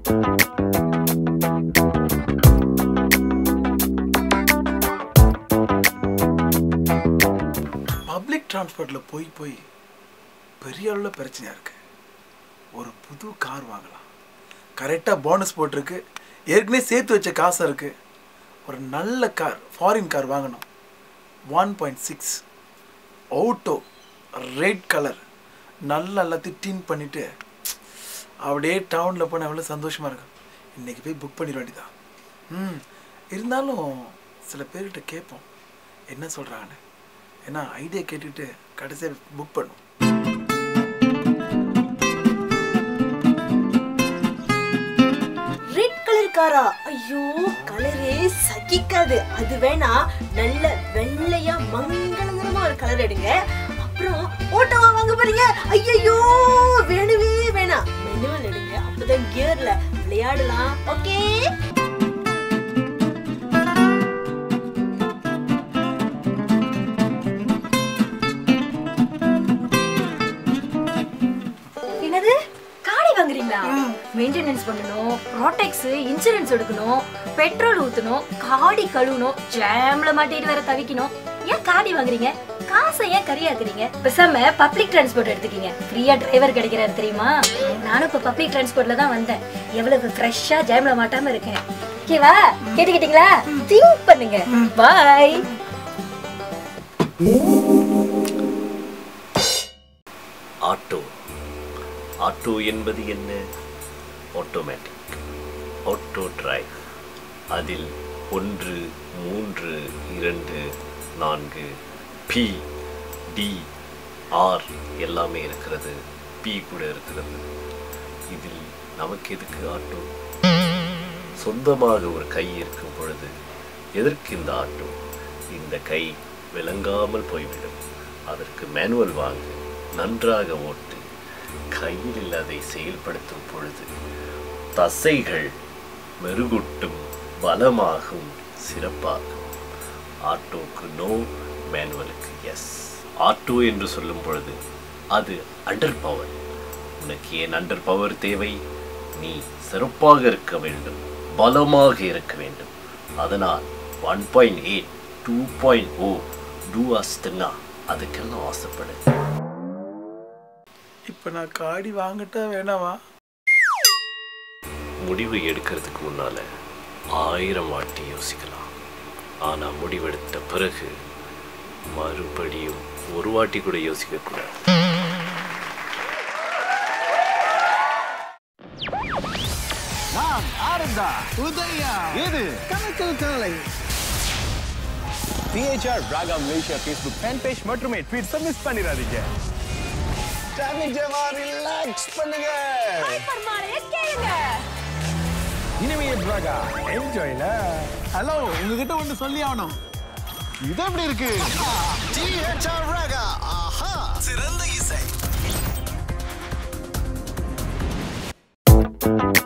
public டிரான்ஸ்போர்ட்டில் போய் போய் பெரிய அளவில் பிரச்சனையாக இருக்கு ஒரு புது கார் வாங்கலாம் கரெக்டாக போனஸ் போட்டிருக்கு ஏற்கனவே சேர்த்து வச்ச காசு இருக்கு ஒரு நல்ல கார் ஃபாரின் கார் வாங்கணும் one point six auto red colour நல்லா எல்லாத்தையும் டீன் பண்ணிவிட்டு அப்படியே டவுனில் போனால் எவ்வளோ சந்தோஷமாக இருக்கும் இன்றைக்கி போய் புக் பண்ணிட வேண்டியதான் ம் இருந்தாலும் சில பேர்கிட்ட கேட்போம் என்ன சொல்கிறாங்கன்னு ஏன்னா ஐடியா கேட்டுட்டு கடைசியாக புக் பண்ணும் ரெட் கலர் காரா ஐயோ கலரே சகிக்காது அது வேணா நல்ல வெள்ளையா மங்களகரமா ஒரு கலர் எடுங்க அப்புறம் ஓட்டோவா வாங்க போறீங்க ஐயோ வேணுமே வேணாம் மெனுவல் எடுங்க அப்பதான் கியர்ல விளையாடலாம் ஓகே என்னது காடி வாங்குறீங்களா மெயின்டெனன்ஸ் பண்ணணும் ப்ராடெக்ட்ஸ் இன்சூரன்ஸ் எடுக்கணும் பெட்ரோல் ஊத்தணும் காடி கழுவணும் ஜாம்ல மாட்டிட்டு வேற தவிக்கணும் ஏன் காடி வாங்குறீங்க காசை ஏன் கரியாக்குறீங்க பேசாம பப்ளிக் டிரான்ஸ்போர்ட் எடுத்துக்கீங்க ஃப்ரீயா டிரைவர் கிடைக்கிறாரு தெரியுமா நானும் இப்ப பப்ளிக் டிரான்ஸ்போர்ட்ல தான் வந்தேன் எவ்வளவு ஃப்ரெஷ்ஷா ஜாம்ல மாட்டாம இருக்கேன் ஓகேவா கேட்டுக்கிட்டீங்களா திங்க் பண்ணுங்க பாய் ஆட்டோ ஆட்டோ என்பது என்ன ஆட்டோமேட்டிக் ஆட்டோ டிரைவ் அதில் ஒன்று மூன்று இரண்டு நான்கு பி டி ஆர் எல்லாமே இருக்கிறது பி கூட இருக்கிறது இதில் நமக்கு எதுக்கு ஆட்டோ சொந்தமாக ஒரு கை இருக்கும் பொழுது எதற்கு இந்த ஆட்டோ இந்த கை விளங்காமல் போய்விடும் அதற்கு மேனுவல் வாங்கு நன்றாக ஓட்டு கையில் அதை செயல்படுத்தும் பொழுது தசைகள் மெருகூட்டும் பலமாகும் சிறப்பாகும் ஆட்டோக்கு நோ மேனுவலுக்கு எஸ் ஆட்டோ என்று சொல்லும் பொழுது அது அண்டர் பவர் உனக்கு ஏன் அண்டர் பவர் தேவை நீ சிறப்பாக இருக்க வேண்டும் பலமாக இருக்க வேண்டும் அதனால் one point eight two point O two அஸ்துனா அதுக்கெல்லாம் ஆசைப்படு இப்போ நான் காடி வாங்கட்டா வேணாவா முடிவு எடுக்கிறதுக்கு முன்னால ஆயிரம் வாட்டி யோசிக்கலாம் ஆனா முடிவெடுத்த பிறகு மறுபடியும் ஒரு வாட்டி கூட யோசிக்க கூடாது நான் ஆனந்தா உதயா இது கணக்கில் கலை PHR Raaga Malaysia Facebook fan page மற்றும் ட்வீட்ஸை மிஸ் பண்ணிடாதீங்க டிராபிக் ஜவா ரிலாக்ஸ் பண்ணுங்க இனிமையே ராகா என்ஜாய்ல ஹலோ உங்ககிட்ட ஒன்று சொல்லி ஆகணும் இது எப்படி இருக்கு டிஹெச்ஆர் ராகா ஆஹா சிறந்த இசை